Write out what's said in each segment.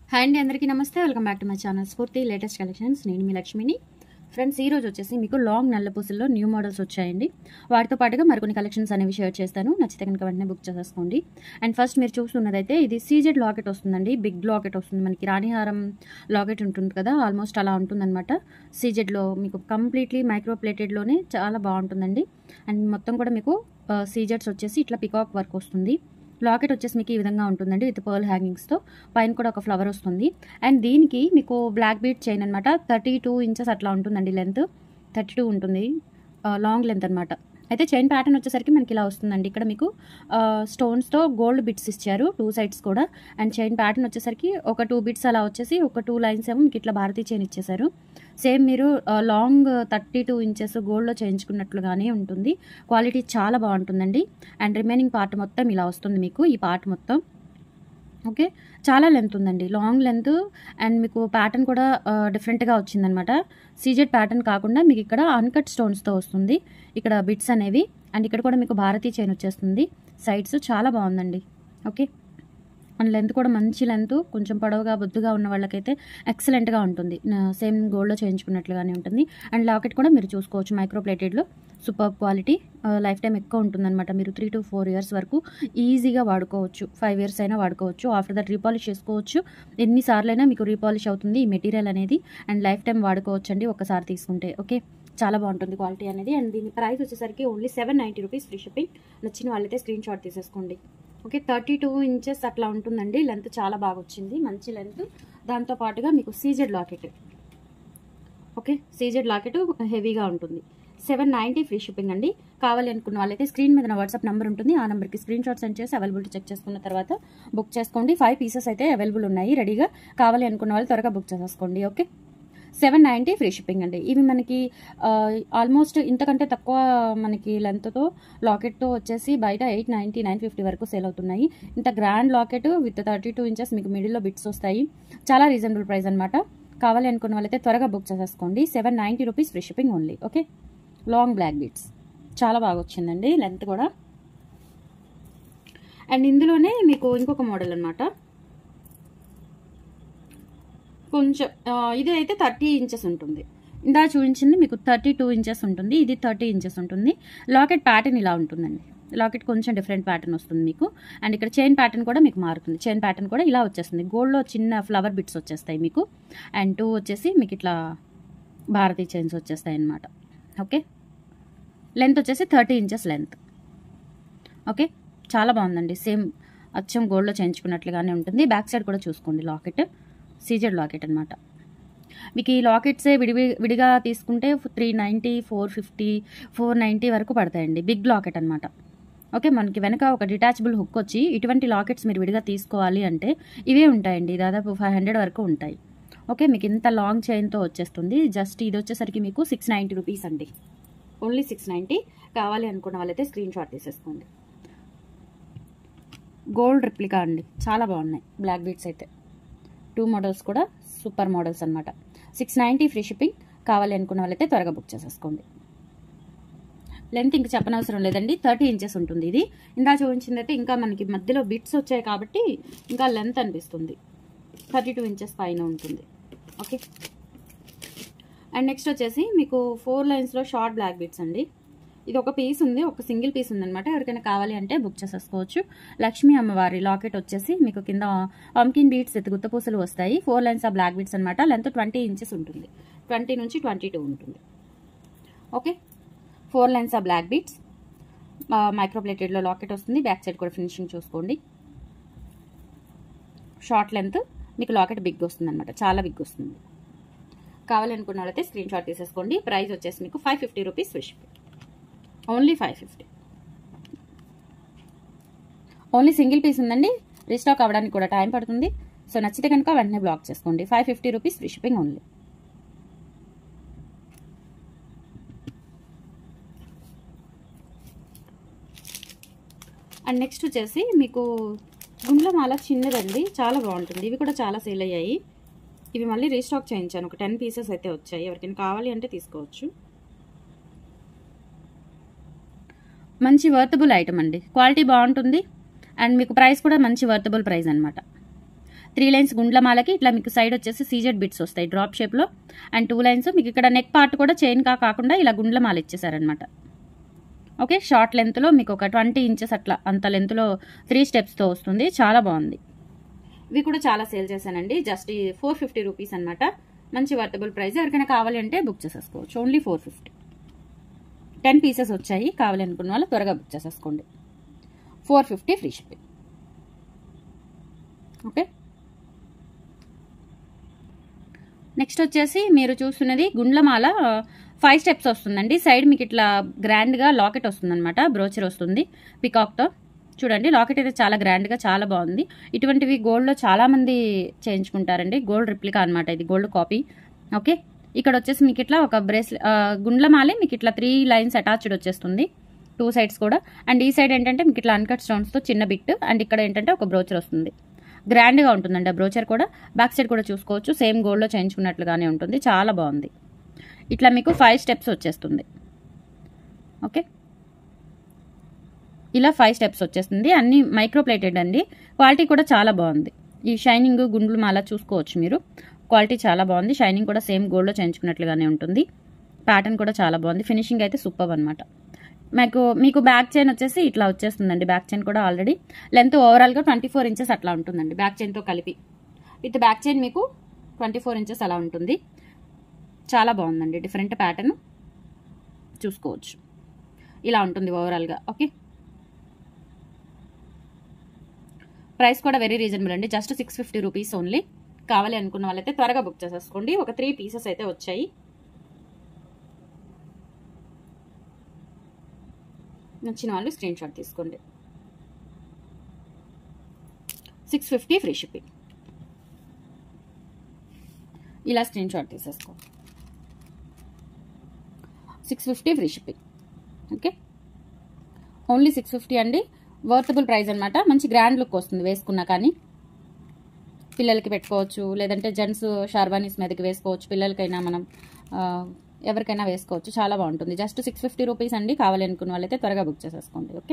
hi అండి అందరికీ నమస్తే welcome back to my channel Spoorthi latest collections నేను మీ లక్ష్మిని ఫ్రెండ్స్ ఈ రోజు వచ్చేసి మీకు లాంగ్ నల్ల పూసల్లో న్యూ మోడల్స్ వచ్చాయండి వాటితో పాటుగా మరికొన్ని కలెక్షన్స్ అనేవి షేర్ చేస్తాను నచ్చితే కనుక వెంటనే బుక్ చేసేసుకోండి అండ్ ఫస్ట్ మీరు చూస్తున్నదైతే ఇది సీజెడ్ లాకెట్ వస్తుందండి బిగ్ లాకెట్ వస్తుంది మనకి రాణిహారం లాకెట్ ఉంటుంది కదా ఆల్మోస్ట్ అలా ఉంటుందన్నమాట సీజెడ్లో మీకు కంప్లీట్లీ మైక్రో ప్లేటెడ్లోనే చాలా బాగుంటుందండి అండ్ మొత్తం కూడా మీకు సీజెడ్స్ వచ్చేసి ఇట్లా పికాక్ వర్క్ వస్తుంది లాకెట్ వచ్చేసి మీకు ఈ విధంగా ఉంటుందండి విత్ పర్ల్ హ్యాంగింగ్స్తో పైన కూడా ఒక ఫ్లవర్ వస్తుంది అండ్ దీనికి మీకు బ్లాక్ బీట్ చైన్ అనమాట థర్టీ టూ ఇంచెస్ అట్లా ఉంటుందండి లెంత్ థర్టీ టూ ఉంటుంది లాంగ్ లెంత్ అనమాట అయితే చైన్ ప్యాటర్న్ వచ్చేసరికి మనకి ఇలా వస్తుందండి ఇక్కడ మీకు స్టోన్స్తో గోల్డ్ బిట్స్ ఇచ్చారు టూ సైడ్స్ కూడా అండ్ చైన్ ప్యాటర్న్ వచ్చేసరికి ఒక టూ బిట్స్ అలా వచ్చేసి ఒక టూ లైన్స్ ఏమో మీకు ఇట్లా భారతీ చైన్ ఇచ్చేసారు సేమ్ మీరు లాంగ్ థర్టీ టూ ఇంచెస్ గోల్డ్లో చేయించుకున్నట్లుగానే ఉంటుంది క్వాలిటీ చాలా బాగుంటుందండి అండ్ రిమైనింగ్ పార్ట్ మొత్తం ఇలా వస్తుంది మీకు ఈ పార్ట్ మొత్తం ఓకే చాలా లెంత్ ఉందండి లాంగ్ లెంత్ అండ్ మీకు ప్యాటర్న్ కూడా డిఫరెంట్గా వచ్చిందనమాట సీజెడ్ ప్యాటర్న్ కాకుండా మీకు ఇక్కడ అన్కట్ స్టోన్స్తో వస్తుంది ఇక్కడ బిట్స్ అనేవి అండ్ ఇక్కడ కూడా మీకు భారతీ చైన్ వచ్చేస్తుంది సైడ్స్ చాలా బాగుందండి ఓకే అండ్ లెంత్ కూడా మంచి లెంత్ కొంచెం పొడవుగా బొద్దుగా ఉన్న వాళ్ళకైతే ఎక్సలెంట్గా ఉంటుంది సేమ్ గోల్డ్లో చేయించుకున్నట్లుగానే ఉంటుంది అండ్ లాకెట్ కూడా మీరు చూసుకోవచ్చు మైక్రో ప్లేటెడ్లో సూపర్ క్వాలిటీ లైఫ్ టైం ఎక్కువ ఉంటుందన్నమాట మీరు త్రీ టు ఫోర్ ఇయర్స్ వరకు ఈజీగా వాడుకోవచ్చు ఫైవ్ ఇయర్స్ అయినా వాడుకోవచ్చు ఆఫ్టర్ దట్ రీపాలిష్ చేసుకోవచ్చు ఎన్నిసార్లు అయినా మీకు రీపాలిష్ అవుతుంది ఈ మెటీరియల్ అనేది అండ్ లైఫ్ టైం వాడుకోవచ్చు అండి ఒకసారి తీసుకుంటే ఓకే చాలా బాగుంటుంది క్వాలిటీ అనేది అండ్ దీని ప్రైస్ వచ్చేసరికి only seven ninety rupees free shipping నచ్చిన వాళ్ళైతే స్క్రీన్ షాట్ తీసేసుకోండి ఓకే థర్టీ టూ ఇంచెస్ అట్లా ఉంటుందండి లెంత్ చాలా బాగా వచ్చింది మంచి లెంత్ దాంతో పాటుగా మీకు CZ locket okay CZ locket హెవీగా ఉంటుంది సెవెన్ నైంటీ ఫ్రీ షిప్పింగ్ అండి కావాలి అనుకున్న వాళ్ళైతే స్క్రీన్ మీద నా వాట్సాప్ నెంబర్ ఉంటుంది ఆ నెంబర్కి స్క్రీన్ షాట్ సెండ్ చేసి అవైలబిలిటీ చెక్ చేసుకున్న తర్వాత బుక్ చేసుకోండి ఫైవ్ పీసెస్ అయితే అవైలబుల్ ఉన్నాయి రెడీగా కావాలి అనుకున్న వాళ్ళు త్వరగా బుక్ చేసేసుకోండి okay seven ninety free shipping అండి ఇవి మనకి ఆల్మోస్ట్ ఇంతకంటే తక్కువ మనకి లెంత్తో లాకెట్తో వచ్చేసి బయట ఎయిట్ నైంటీ నైన్ ఫిఫ్టీ వరకు సేల్ అవుతున్నాయి ఇంత grand locket with thirty two inches మీకు మిడిల్లో బిట్స్ వస్తాయి చాలా రీజనబుల్ ప్రైస్ అనమాట కావాలి అనుకున్న వాళ్ళైతే త్వరగా బుక్ చేసేసుకోండి seven ninety rupees free shipping only okay long black beads చాలా బాగా వచ్చిందండి లెంత్ కూడా అండ్ ఇందులోనే మీకు ఇంకొక మోడల్ అనమాట కొంచెం ఇది అయితే థర్టీ ఇంచెస్ ఉంటుంది ఇందా చూపించింది మీకు థర్టీ టూ ఇంచెస్ ఉంటుంది ఇది థర్టీ ఇంచెస్ ఉంటుంది లాకెట్ ప్యాటర్న్ ఇలా ఉంటుందండి లాకెట్ కొంచెం డిఫరెంట్ ప్యాటర్న్ వస్తుంది మీకు అండ్ ఇక్కడ చైన్ ప్యాటర్న్ కూడా మీకు మారుతుంది చైన్ ప్యాటర్న్ కూడా ఇలా వచ్చేస్తుంది గోల్డ్లో చిన్న ఫ్లవర్ బిట్స్ వచ్చేస్తాయి మీకు అండ్ టూ వచ్చేసి మీకు ఇట్లా భారతీ చైన్స్ వచ్చేస్తాయి అన్నమాట ఓకే లెంత్ వచ్చేసి థర్టీ ఇంచెస్ లెంత్ ఓకే చాలా బాగుందండి సేమ్ అచ్చం గోల్డ్లో చేయించుకున్నట్లుగానే ఉంటుంది బ్యాక్ సైడ్ కూడా చూసుకోండి లాకెట్ సీజెడ్ లాకెట్ అనమాట మీకు ఈ లాకెట్సే విడి విడిగా తీసుకుంటే three ninety four fifty four ninety వరకు పడతాయండి బిగ్ లాకెట్ అనమాట ఓకే మనకి వెనక ఒక డిటాచబుల్ హుక్ వచ్చి ఇటువంటి లాకెట్స్ మీరు విడిగా తీసుకోవాలి అంటే ఇవే ఉంటాయండి దాదాపు ఫైవ్ హండ్రెడ్ వరకు ఉంటాయి ఓకే మీకు ఇంత లాంగ్ చైన్తో వచ్చేస్తుంది జస్ట్ ఇది వచ్చేసరికి మీకు సిక్స్ నైంటీ రూపీస్ అండి ఓన్లీ సిక్స్ నైంటీ కావాలి అనుకున్న వాళ్ళైతే స్క్రీన్ షాట్ తీసేసుకోండి గోల్డ్ రిప్లికా అండి చాలా బాగున్నాయి బ్లాక్ బీట్స్ అయితే టూ మోడల్స్ కూడా సూపర్ మోడల్స్ అనమాట సిక్స్ నైంటీ ఫ్రీ షిప్పింగ్ కావాలి అనుకున్న వాళ్ళైతే త్వరగా బుక్ చేసేసుకోండి లెంత్ ఇంకా చెప్పనవసరం లేదండి థర్టీ ఇంచెస్ ఉంటుంది ఇది ఇందా చూపించింది అయితే ఇంకా మనకి మధ్యలో బిట్స్ వచ్చాయి కాబట్టి ఇంకా లెంత్ అనిపిస్తుంది థర్టీ టూ ఇంచెస్ పైన ఉంటుంది ఓకే అండ్ నెక్స్ట్ వచ్చేసి మీకు ఫోర్ లైన్స్లో షార్ట్ బ్లాక్ బీట్స్ అండి ఇది ఒక పీస్ ఉంది ఒక సింగిల్ పీస్ ఉందన్నమాట ఎవరికైనా కావాలి అంటే బుక్ చేసేసుకోవచ్చు లక్ష్మీ అమ్మవారి లాకెట్ వచ్చేసి మీకు కింద పంకిన్ బీట్స్ ఎత్తు గుత్తపూసలు వస్తాయి ఫోర్ లైన్స్ ఆ బ్లాక్ బీట్స్ అనమాట లెంత్ ట్వంటీ ఇంచెస్ ఉంటుంది ట్వంటీ నుంచి ట్వంటీ టూ ఉంటుంది ఓకే ఫోర్ లైన్స్ ఆ బ్లాక్ బీట్స్ మైక్రో ప్లేటెడ్లో లాకెట్ వస్తుంది బ్యాక్ సైడ్ కూడా ఫినిషింగ్ చూసుకోండి షార్ట్ లెంత్ మీకు లాకెట్ బిగ్ వస్తుంది అనమాట చాలా బిగ్ వస్తుంది కావాలనుకున్న వాళ్ళైతే స్క్రీన్ షాట్ తీసేసుకోండి ప్రైస్ వచ్చేసి మీకు five fifty rupees free shipping only five fifty only single piece ఉందండి రీస్టాక్ అవ్వడానికి కూడా టైం పడుతుంది సో నచ్చితే కనుక వెంటనే బ్లాక్ చేసుకోండి five fifty rupees free shipping only and next వచ్చేసి మీకు గుండ్లమాల చిన్నదండి చాలా బాగుంటుంది ఇవి కూడా చాలా సేల్ అయ్యాయి ఇవి మళ్ళీ రీస్టాక్ చేయించాను ఒక టెన్ పీసెస్ అయితే వచ్చాయి ఎవరికైనా కావాలి అంటే తీసుకోవచ్చు మంచి వర్తబుల్ ఐటమ్ అండి క్వాలిటీ బాగుంటుంది అండ్ మీకు ప్రైస్ కూడా మంచి వర్తబుల్ ప్రైస్ అనమాట త్రీ లైన్స్ గుండ్లమాలకి ఇట్లా మీకు సైడ్ వచ్చేసి సీజెడ్ బిట్స్ వస్తాయి డ్రాప్ షేప్లో అండ్ టూ లైన్స్ మీకు ఇక్కడ నెక్ పార్ట్ కూడా చైన్ కా కాకుండా ఇలా గుండ్లమాల ఇచ్చేసారనమాట ఓకే షార్ట్ లెంత్లో మీకు ఒక ట్వంటీ ఇంచెస్ అట్లా అంత లెంత్లో త్రీ స్టెప్స్తో వస్తుంది చాలా బాగుంది ఇవి కూడా చాలా సేల్ చేశానండి జస్ట్ ఫోర్ ఫిఫ్టీ రూపీస్ అనమాట మంచి వర్తబుల్ ప్రైస్ ఎవరికైనా కావాలి అంటే బుక్ చేసేసుకోవచ్చు only four fifty ten pieces వచ్చాయి కావాలి అనుకున్న వాళ్ళు త్వరగా బుక్ చేసేసుకోండి four fifty free shipping okay next వచ్చేసి మీరు చూస్తున్నది గుండ్లమాల ఫైవ్ స్టెప్స్ వస్తుందండి సైడ్ మీకు ఇట్లా గ్రాండ్గా లాకెట్ వస్తుందన్నమాట బ్రోచర్ వస్తుంది పికాక్తో చూడండి లాకెట్ అయితే చాలా గ్రాండ్గా చాలా బాగుంది ఇటువంటివి గోల్డ్లో చాలా మంది చేయించుకుంటారండి గోల్డ్ రిప్లికా అనమాట ఇది గోల్డ్ కాపీ ఓకే ఇక్కడ వచ్చేసి మీకు ఇట్లా ఒక బ్రేస్లెట్ గుండ్లమాలే మీకు ఇట్లా త్రీ లైన్స్ అటాచ్డ్ వచ్చేస్తుంది టూ సైడ్స్ కూడా అండ్ ఈ సైడ్ ఏంటంటే మీకు ఇట్లా అన్కట్ స్టోన్స్తో చిన్న బిట్ అండ్ ఇక్కడ ఏంటంటే ఒక బ్రోచర్ వస్తుంది గ్రాండ్గా ఉంటుందండి ఆ బ్రోచర్ కూడా బ్యాక్ సైడ్ కూడా చూసుకోవచ్చు సేమ్ గోల్డ్లో చేయించుకున్నట్లుగానే ఉంటుంది చాలా బాగుంది ఇట్లా మీకు ఫైవ్ స్టెప్స్ వచ్చేస్తుంది ఓకే ఇలా ఫైవ్ స్టెప్స్ వచ్చేస్తుంది అన్ని మైక్రో ప్లేటెడ్ అండి క్వాలిటీ కూడా చాలా బాగుంది ఈ షైనింగ్ గుండ్లు మాల చూసుకోవచ్చు మీరు క్వాలిటీ చాలా బాగుంది షైనింగ్ కూడా సేమ్ గోల్డ్లో చేయించుకున్నట్లుగానే ఉంటుంది ప్యాటర్న్ కూడా చాలా బాగుంది ఫినిషింగ్ అయితే సూపర్ అనమాట మీకు మీకు బ్యాక్ చైన్ వచ్చేసి ఇట్లా వచ్చేస్తుందండి బ్యాక్ చైన్ కూడా ఆల్రెడీ లెంత్ ఓవరాల్గా ట్వంటీ ఫోర్ ఇంచెస్ అట్లా ఉంటుందండి బ్యాక్ చైన్తో కలిపి విత్ బ్యాక్ చైన్ మీకు ట్వంటీ ఫోర్ ఇంచెస్ అలా ఉంటుంది చాలా బాగుందండి డిఫరెంట్ ప్యాటర్న్ చూసుకోవచ్చు ఇలా ఉంటుంది ఓవరాల్గా ఓకే ప్రైస్ కూడా వెరీ రీజనబుల్ అండి just six fifty rupees only కావాలి అనుకున్న వాళ్ళైతే త్వరగా బుక్ చేసేసుకోండి ఒక త్రీ పీసెస్ అయితే వచ్చాయి నచ్చిన వాళ్ళు స్క్రీన్ షాట్ తీసుకోండి సిక్స్ ఫిఫ్టీ ఫ్రీ షిప్పింగ్ ఇలా స్క్రీన్ షాట్ తీసేసుకో six fifty free shipping okay only six fifty అండి వర్తబుల్ ప్రైస్ అనమాట మంచి గ్రాండ్ లుక్ వస్తుంది వేసుకున్నా కానీ పిల్లలకి పెట్టుకోవచ్చు లేదంటే జెంట్స్ షార్వానీస్ మీదకి వేసుకోవచ్చు పిల్లలకైనా మనం ఎవరికైనా వేసుకోవచ్చు చాలా బాగుంటుంది జస్ట్ సిక్స్ ఫిఫ్టీ రూపీస్ అండి కావాలి అనుకున్న వాళ్ళైతే త్వరగా బుక్ చేసేసుకోండి ఓకే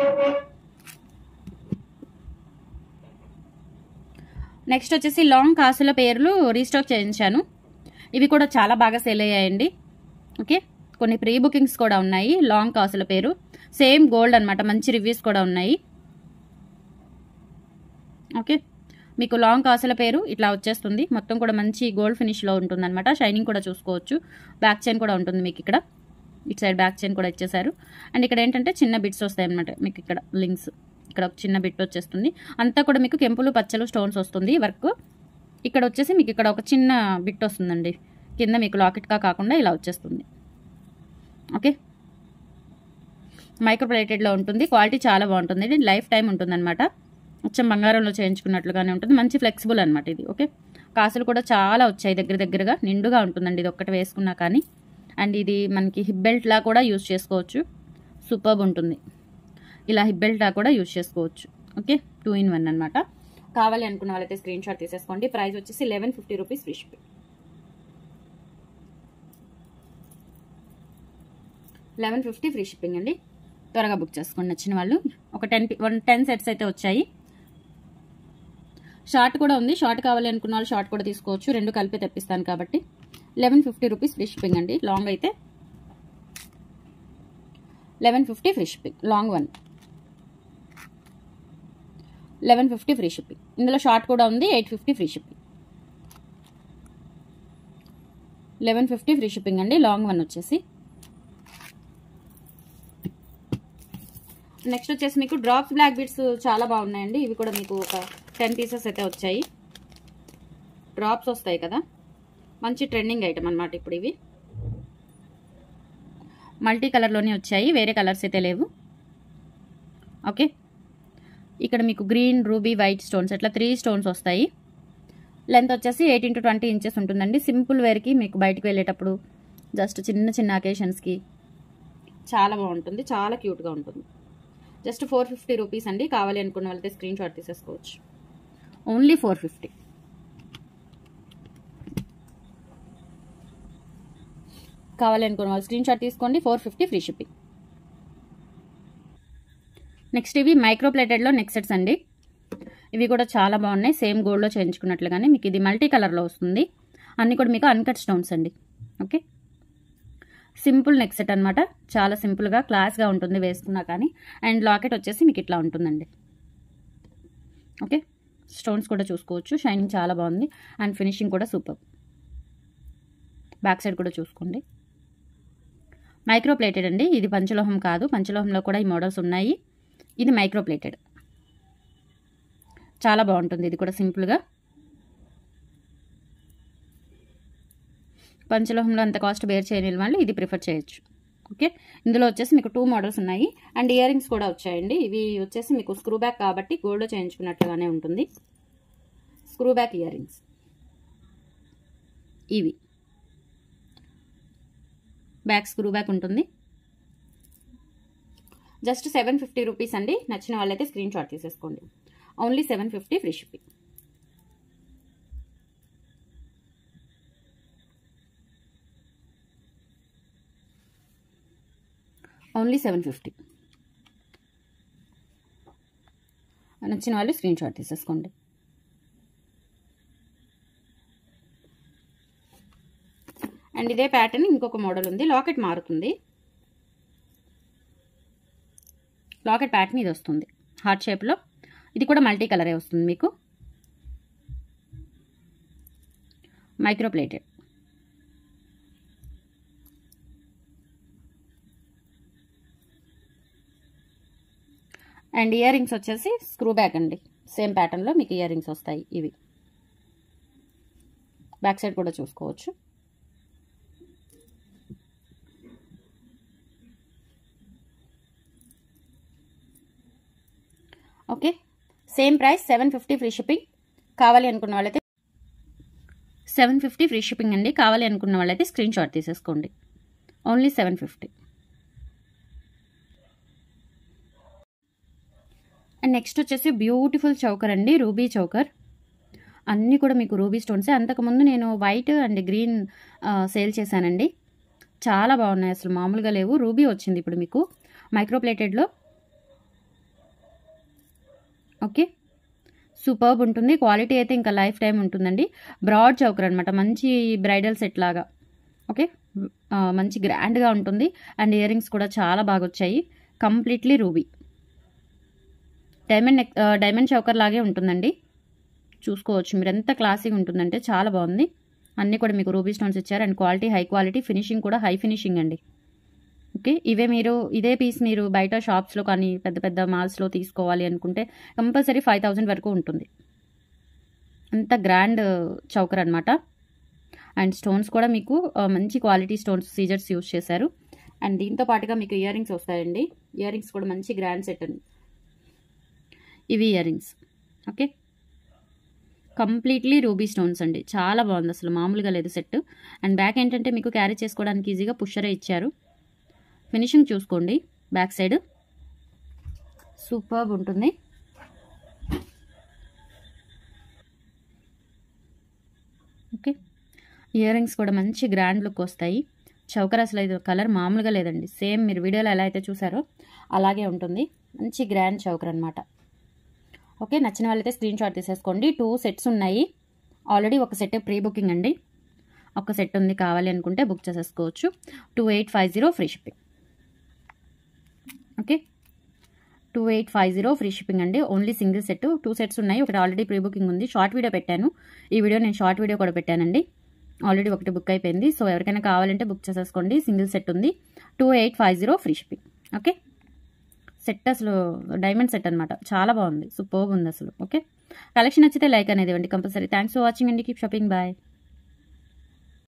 నెక్స్ట్ వచ్చేసి లాంగ్ కాసుల పేర్లు రీస్టాక్ చేయించాను ఇవి కూడా చాలా బాగా సేల్ అయ్యాయండి ఓకే కొన్ని ప్రీ బుకింగ్స్ కూడా ఉన్నాయి లాంగ్ కాసుల పేరు సేమ్ గోల్డ్ అనమాట మంచి రివ్యూస్ కూడా ఉన్నాయి ఓకే మీకు లాంగ్ కాసుల పేరు ఇట్లా వచ్చేస్తుంది మొత్తం కూడా మంచి గోల్డ్ ఫినిష్లో ఉంటుంది అనమాట షైనింగ్ కూడా చూసుకోవచ్చు బ్యాక్ చైన్ కూడా ఉంటుంది మీకు ఇక్కడ ఇటు సైడ్ బ్యాక్ చైన్ కూడా ఇచ్చేసారు అండ్ ఇక్కడ ఏంటంటే చిన్న బిట్స్ వస్తాయి అనమాట మీకు ఇక్కడ లింక్స్ ఇక్కడ ఒక చిన్న బిట్ వచ్చేస్తుంది అంతా కూడా మీకు కెంపులు పచ్చలు స్టోన్స్ వస్తుంది వర్క్ ఇక్కడ వచ్చేసి మీకు ఇక్కడ ఒక చిన్న బిట్ వస్తుందండి కింద మీకు లాకెట్గా కాకుండా ఇలా వచ్చేస్తుంది ఓకే మైక్రో ప్లేటెడ్లో ఉంటుంది క్వాలిటీ చాలా బాగుంటుంది లైఫ్ టైం ఉంటుందన్నమాట అచ్చం బంగారంలో చేయించుకున్నట్లుగానే ఉంటుంది మంచి ఫ్లెక్సిబుల్ అనమాట ఇది ఓకే కాసులు కూడా చాలా వచ్చాయి దగ్గర దగ్గరగా నిండుగా ఉంటుందండి ఇది ఒక్కటి వేసుకున్నా కానీ అండ్ ఇది మనకి హిప్ బెల్ట్లా కూడా యూజ్ చేసుకోవచ్చు సూపర్బ్ ఉంటుంది ఇలా హిప్ బెల్ట్లా కూడా యూజ్ చేసుకోవచ్చు ఓకే టూ ఇన్ వన్ అనమాట కావాలి అనుకున్న వాళ్ళైతే స్క్రీన్ షాట్ తీసేసుకోండి ప్రైస్ వచ్చేసి eleven fifty rupees free shipping eleven fifty free shipping అండి త్వరగా బుక్ చేసుకోండి నచ్చిన వాళ్ళు ఒక టెన్ వన్ టెన్ సెట్స్ అయితే వచ్చాయి షార్ట్ కూడా ఉంది షార్ట్ కావాలి అనుకున్న వాళ్ళు షార్ట్ కూడా తీసుకోవచ్చు రెండు కలిపి తెప్పిస్తాను కాబట్టి eleven fifty rupees free shipping అండి లాంగ్ అయితే eleven fifty free shipping long one eleven fifty free shipping ఇందులో షార్ట్ కూడా ఉంది eight fifty free shipping eleven fifty free shipping అండి లాంగ్ వన్ వచ్చేసి నెక్స్ట్ వచ్చేసి మీకు డ్రాప్స్ బ్లాక్ బీడ్స్ చాలా బాగున్నాయండి ఇవి కూడా మీకు ఒక టెన్ పీసెస్ అయితే వచ్చాయి డ్రాప్స్ వస్తాయి కదా మంచి ట్రెండింగ్ ఐటమ్ అనమాట ఇప్పుడు ఇవి మల్టీ కలర్లోనే వచ్చాయి వేరే కలర్స్ అయితే లేవు ఓకే ఇక్కడ మీకు గ్రీన్ రూబీ వైట్ స్టోన్స్ అట్లా త్రీ స్టోన్స్ వస్తాయి లెంత్ వచ్చేసి ఎయిటీన్ టు ట్వంటీ ఇంచెస్ ఉంటుందండి సింపుల్ వేర్కి మీకు బయటకు వెళ్ళేటప్పుడు జస్ట్ చిన్న చిన్న అకేషన్స్కి చాలా బాగుంటుంది చాలా క్యూట్గా ఉంటుంది జస్ట్ ఫోర్ ఫిఫ్టీ రూపీస్ అండి కావాలి అనుకున్న వాళ్ళైతే స్క్రీన్ షాట్ తీసేసుకోవచ్చు ఓన్లీ ఫోర్ ఫిఫ్టీ కావాలి అనుకున్న వాళ్ళు స్క్రీన్ షాట్ తీసుకోండి four fifty free shipping next ఇవి మైక్రో ప్లేటెడ్లో నెక్ సెట్స్ అండి ఇవి కూడా చాలా బాగున్నాయి సేమ్ గోల్డ్లో చేయించుకున్నట్లుగానే మీకు ఇది మల్టీ కలర్లో వస్తుంది అన్నీ కూడా మీకు అన్కట్ స్టోన్స్ అండి ఓకే సింపుల్ నెక్ సెట్ అనమాట చాలా సింపుల్గా క్లాస్గా ఉంటుంది వేసుకున్నా కానీ అండ్ లాకెట్ వచ్చేసి మీకు ఇట్లా ఉంటుందండి ఓకే స్టోన్స్ కూడా చూసుకోవచ్చు షైనింగ్ చాలా బాగుంది అండ్ ఫినిషింగ్ కూడా సూపర్ బ్యాక్ సైడ్ కూడా చూసుకోండి మైక్రో ప్లేటెడ్ అండి ఇది పంచలోహం కాదు పంచలోహంలో కూడా ఈ మోడల్స్ ఉన్నాయి ఇది మైక్రో ప్లేటెడ్ చాలా బాగుంటుంది ఇది కూడా సింపుల్గా పంచలోహంలో అంత కాస్ట్ బేర్ చేయని వాళ్ళు ఇది ప్రిఫర్ చేయొచ్చు ఓకే ఇందులో వచ్చేసి మీకు టూ మోడల్స్ ఉన్నాయి అండ్ ఇయర్ రింగ్స్ కూడా వచ్చాయండి ఇవి వచ్చేసి మీకు స్క్రూ బ్యాక్ కాబట్టి గోల్డ్ చేయించుకున్నట్లుగానే ఉంటుంది స్క్రూ బ్యాక్ ఇయర్ రింగ్స్ ఇవి బ్యాక్ స్క్రూ బ్యాక్ ఉంటుంది జస్ట్ సెవెన్ ఫిఫ్టీ రూపీస్ అండి నచ్చిన వాళ్ళైతే స్క్రీన్ షాట్ తీసేసుకోండి only seven fifty free shipping only seven fifty నచ్చిన వాళ్ళు స్క్రీన్ షాట్ తీసేసుకోండి అండ్ ఇదే ప్యాటర్న్ ఇంకొక మోడల్ ఉంది లాకెట్ మారుతుంది లాకెట్ ప్యాటర్న్ ఇది వస్తుంది హార్ట్ షేప్లో ఇది కూడా మల్టీ కలరే వస్తుంది మీకు micro plated and ear rings వచ్చేసి స్క్రూ బ్యాక్ అండి సేమ్ ప్యాటర్న్లో మీకు ఇయర్ రింగ్స్ వస్తాయి ఇవి బ్యాక్ సైడ్ కూడా చూసుకోవచ్చు okay same price seven fifty free shipping కావాలి అనుకున్న వాళ్ళైతే సెవెన్ ఫిఫ్టీ ఫ్రీ షిప్పింగ్ అండి కావాలి అనుకున్న వాళ్ళైతే స్క్రీన్ షాట్ తీసేసుకోండి only seven fifty and next వచ్చేసి బ్యూటిఫుల్ చౌకర్ అండి రూబీ చౌకర్ అన్నీ కూడా మీకు రూబీ స్టోన్సే అంతకుముందు నేను వైట్ అండ్ గ్రీన్ సేల్ చేశానండి చాలా బాగున్నాయి అసలు మామూలుగా లేవు రూబీ వచ్చింది ఇప్పుడు మీకు మైక్రోప్లేటెడ్లో ఓకే సూపర్బ్ ఉంటుంది క్వాలిటీ అయితే ఇంకా లైఫ్ టైం ఉంటుందండి బ్రాడ్ చౌకర్ అనమాట మంచి బ్రైడల్ సెట్ లాగా ఓకే మంచి గ్రాండ్గా ఉంటుంది అండ్ ఇయర్ రింగ్స్ కూడా చాలా బాగా వచ్చాయి completely ruby diamond neck diamond choker లాగే ఉంటుందండి చూసుకోవచ్చు మీరు ఎంత క్లాసీగా ఉంటుందంటే చాలా బాగుంది అన్నీ కూడా మీకు రూబీ స్టోన్స్ ఇచ్చారు and quality high quality finishing కూడా హై ఫినిషింగ్ అండి ఓకే ఇవే మీరు ఇదే పీస్ మీరు బయట షాప్స్లో కానీ పెద్ద పెద్ద మాల్స్లో తీసుకోవాలి అనుకుంటే కంపల్సరీ ఫైవ్ థౌజండ్ వరకు ఉంటుంది అంత గ్రాండ్ చౌకర్ అనమాట అండ్ స్టోన్స్ కూడా మీకు మంచి క్వాలిటీ స్టోన్స్ సీజర్స్ యూస్ చేశారు అండ్ దీంతో పాటుగా మీకు ఇయర్ రింగ్స్ వస్తాయండి ఇయర్ రింగ్స్ కూడా మంచి గ్రాండ్ సెట్ అండి ఇవి ఇయర్ రింగ్స్ ఓకే కంప్లీట్లీ రూబీ స్టోన్స్ అండి చాలా బాగుంది అసలు మామూలుగా లేదు సెట్ అండ్ బ్యాక్ ఏంటంటే మీకు క్యారీ చేసుకోవడానికి ఈజీగా పుషరే ఇచ్చారు ఫినిషింగ్ చూసుకోండి బ్యాక్ సైడ్ సూపర్బ్ ఉంటుంది ఓకే ఇయర్ రింగ్స్ కూడా మంచి గ్రాండ్ లుక్ వస్తాయి చౌకర్ అసలు ఇది కలర్ మామూలుగా లేదండి సేమ్ మీరు వీడియోలో ఎలా అయితే చూసారో అలాగే ఉంటుంది మంచి గ్రాండ్ చౌకర్ అనమాట ఓకే నచ్చిన వాళ్ళైతే స్క్రీన్ షాట్ తీసేసుకోండి టూ సెట్స్ ఉన్నాయి ఆల్రెడీ ఒక సెట్ ప్రీ బుకింగ్ అండి ఒక సెట్ ఉంది కావాలి అనుకుంటే బుక్ చేసేసుకోవచ్చు two eight five zero free shipping okay two eight five zero free shipping అండి only single set two sets ఉన్నాయి ఒకటి ఆల్రెడీ ప్రీ బుకింగ్ ఉంది షార్ట్ వీడియో పెట్టాను ఈ వీడియో నేను షార్ట్ వీడియో కూడా పెట్టానండి ఆల్రెడీ ఒకటి బుక్ అయిపోయింది సో ఎవరికైనా కావాలంటే బుక్ చేసేసుకోండి సింగిల్ సెట్ ఉంది two eight five zero free shipping okay set అసలు డైమండ్ సెట్ అనమాట చాలా బాగుంది సూపర్ ఉంది అసలు ఓకే కలెక్షన్ నచ్చితే లైక్ అనేది ఇవ్వండి కంపల్సరీ థ్యాంక్స్ ఫర్ వాచింగ్ అండి కీప్ షాపింగ్ బాయ్